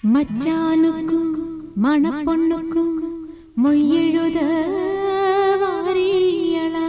மச்சானுக்கு மணப்பொண்ணுக்கு மொய்யெழுத வாரியளா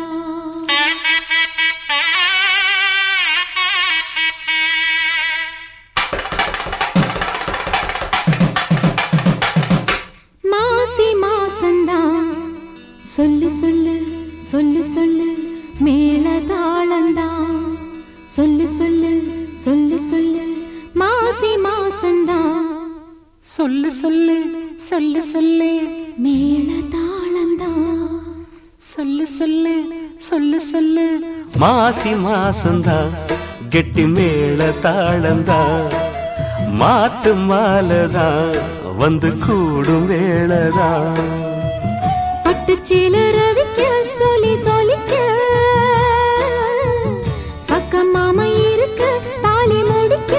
மாசி மாசந்தான் சொல்லு சொல்லு சொல்லு சொல்லு மேல தாளந்தான் சொல்லு சொல்லு சொல்லு சொல்லு மாசி மாசந்தான் சொல்லு சொல்லு சொல்லு சொல்லு மேல தாளந்தான் சொல்லு சொல்லு சொல்லு சொல்லு மாசி மாசந்தா கெட்டி மேள தாளந்தா மாட்டு மாலதா வந்து கூடும் வேளதா பட்டுச்சீல ரவிக்க சொல்லி சொல்லிக்க பக்கம் மாமா இருக்க தாலி முடிக்க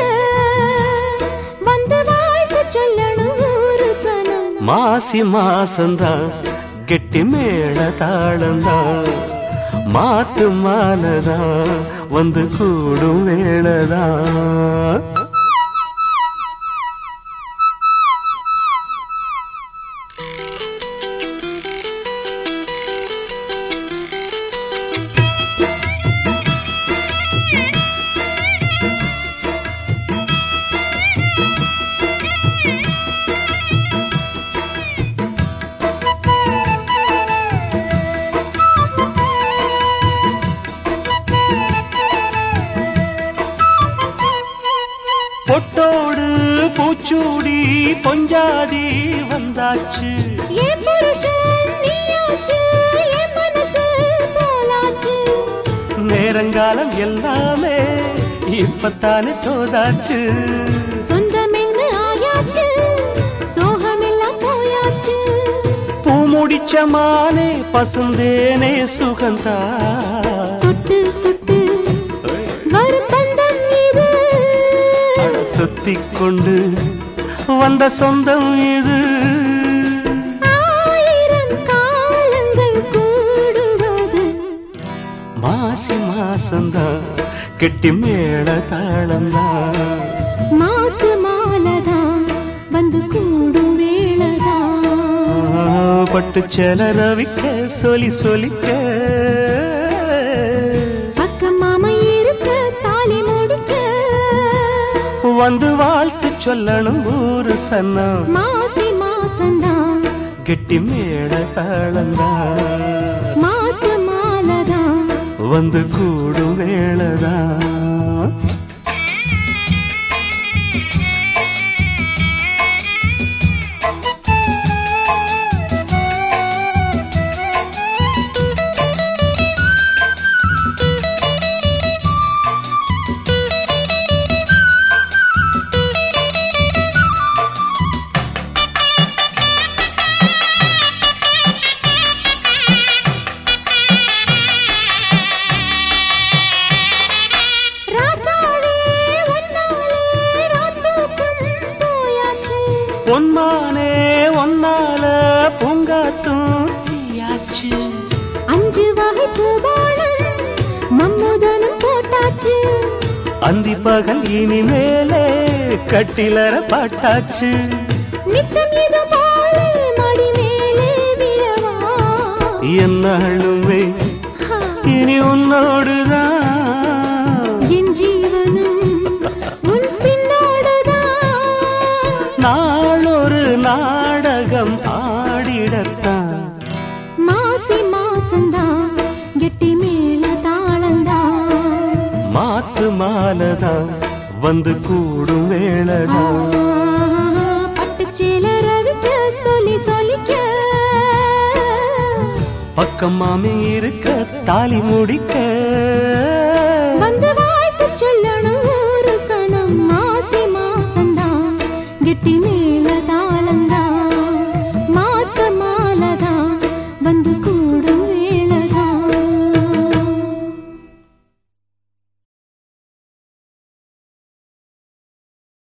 வந்து வாழ்த்து சொல்லணும் ஒரு சனம் மாசி மாசந்தா கெட்டி மேள தாளந்தா மாட்டு மாலதா வந்து கூடும் வேளதா பொட்டோடு பூச்சூடி பொஞ்சாதி வந்தாச்சு என் புருஷன் நீயாச்சு என் மனசு போலாச்சு நேரங்காலம் எல்லாமே இப்பத்தானே தோதாச்சு சொந்தமென்னு ஆயாச்சு சோகமெல்லாம் போயாச்சு பூ முடிச்ச மானே பசுந்தேனே சுகந்தா தொட்டு தொட்டு வரும் பந்தம் இது தொத்திக் கொண்டு வந்த சொந்தம் இது ஆயிரம் காலங்கள் கூடுவது மாசி மாசந்தா கெட்டி மேள தாளந்தா மாத்து மாலதான் வந்து கூடும் வேளதான் பட்டு செல ரவிக்க சொலி சொலிக்க பக்கம் மாமா இருக்க தாலி முடிக்க வந்து வாழ்த்து சொல்லணும் ஊரு சன்னம் மாசி மாசந்தான் கெட்டி மேள தாளந்தா மாத்து மாலதான் வந்து கூடும் வேளதா ராசாவே ஒன்னாலே ராத்தூக்கம் போயாச்சு பொன்மானே ஒன்னால பூங்காத்தும் தீயாச்சு அஞ்சு வகை பூபானம் மம்முதனும் போட்டாச்சு அந்தி பகல் இனிமேலே கட்டிலற பாட்டாச்சு நித்தம் இது போல மடி மேலே விழவா என்னாலுமே ஹா, இனி உன்னோடுதான் என் ஜீவனும் உன் பின்னோடுதான் நாளொரு நாடகம் ஆடிடத்தான் மாசி மாசந்தான் கெட்டி மேல தாளந்தான் மாத்து மாலதான் வந்து கூடும் வேளதான் பட்டுச்சேல ரவிக்க சொல்லி சொல்லிக்க பக்கம் மாமி இருக்க தாலி முடிக்க வந்து வாழ்த்து சொல்லணும் ஒரு சனம் மாசி மாசந்தான் கெட்டி மேல தாளந்தான்